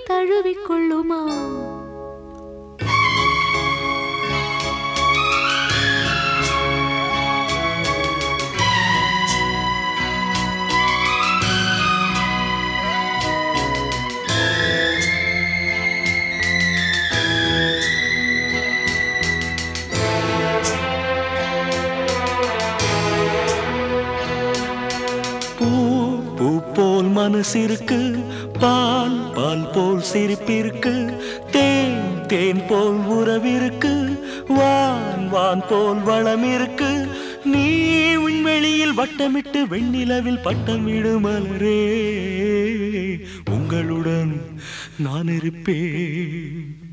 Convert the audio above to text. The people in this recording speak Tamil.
தழுவிக்கொள்ளுமா பூ பூ போல் மனசிருக்கு பால் பால் போல் சிரிப்பிருக்கு தேன் தேன் போல் உறவிருக்கு வான் வான் போல் வளம் இருக்கு நீ விண்வெளியில் வட்டமிட்டு வெண்ணிலவில் பட்டமிடு மலரே உங்களுடன் நான் இருப்பேன்